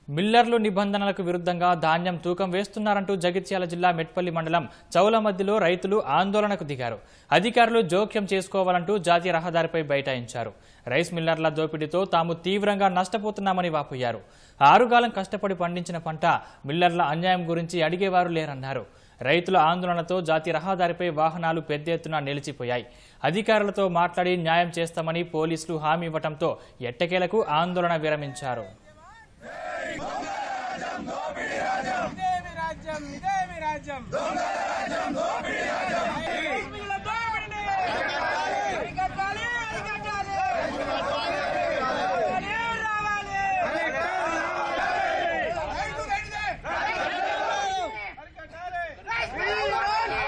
మిల్లర్లు నిబంధనలకు విరుద్ధంగా ధాన్యం తూకం వేస్తున్నారంటూ జగిత్యాల జిల్లా మెట్పల్లి మండలం చౌల మధ్యలో రైతులు ఆందోళనకు దిగారు అధికారులు జోక్యం చేసుకోవాలంటూ జాతీయ రహదారిపై బైఠాయించారు రైస్ మిల్లర్ల దోపిడీతో తాము తీవ్రంగా నష్టపోతున్నామని వాపోయారు ఆరుగాలం కష్టపడి పండించిన పంట మిల్లర్ల అన్యాయం గురించి అడిగేవారు లేరన్నారు రైతుల ఆందోళనతో జాతీయ రహదారిపై వాహనాలు పెద్ద ఎత్తున నిలిచిపోయాయి అధికారులతో మాట్లాడి న్యాయం చేస్తామని పోలీసులు హామీ ఇవ్వడంతో ఎట్టకేలకు ఆందోళన విరమించారు ఇదేమి రాజ్యం ఇదేమి రాజ్యం భూమిల దోపిడీ! అరికట్టాలి, అరికట్టాలి! రావాలి, రావాలి! రైతు రైతులే! అరికట్టాలి!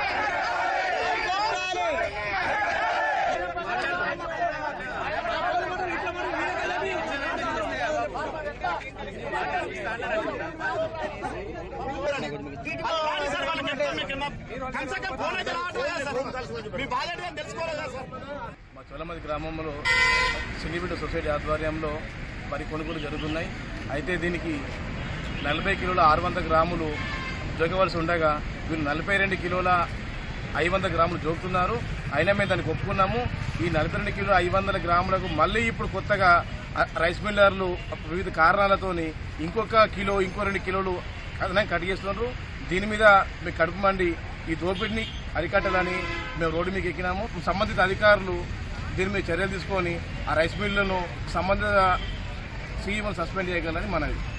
మా చోలమది గ్రామంలో సినిబిడ్డ సొసైటీ ఆధ్వర్యంలో వరి కొనుగోలు జరుగుతున్నాయి అయితే దీనికి నలభై కిలోల ఆరు వందల గ్రాములు జోగవలసి ఉండగా వీళ్ళు నలభై రెండు కిలోల ఐదు వందల గ్రాములు జోకుతున్నారు అయినా మేము దానికి ఒప్పుకున్నాము ఈ నలభై రెండు కిలో ఐదు వందల గ్రాములకు మళ్ళీ ఇప్పుడు కొత్తగా ఆ- రైస్ మిల్లర్లు వివిధ కారణాలతోని ఇంకొక కిలో ఇంకో రెండు కిలోలు అదనంగా కట్ చేస్తున్నారు దీని మీద మేము కడుపు మండి ఈ దోపిడిని అరికట్టాలని మేము రోడ్డు మీకు ఎక్కినాము సంబంధిత అధికారులు దీని మీద చర్యలు తీసుకొని ఆ రైస్ మిల్లును సంబంధిత సీఈఓను సస్పెండ్ చేయగలని మనది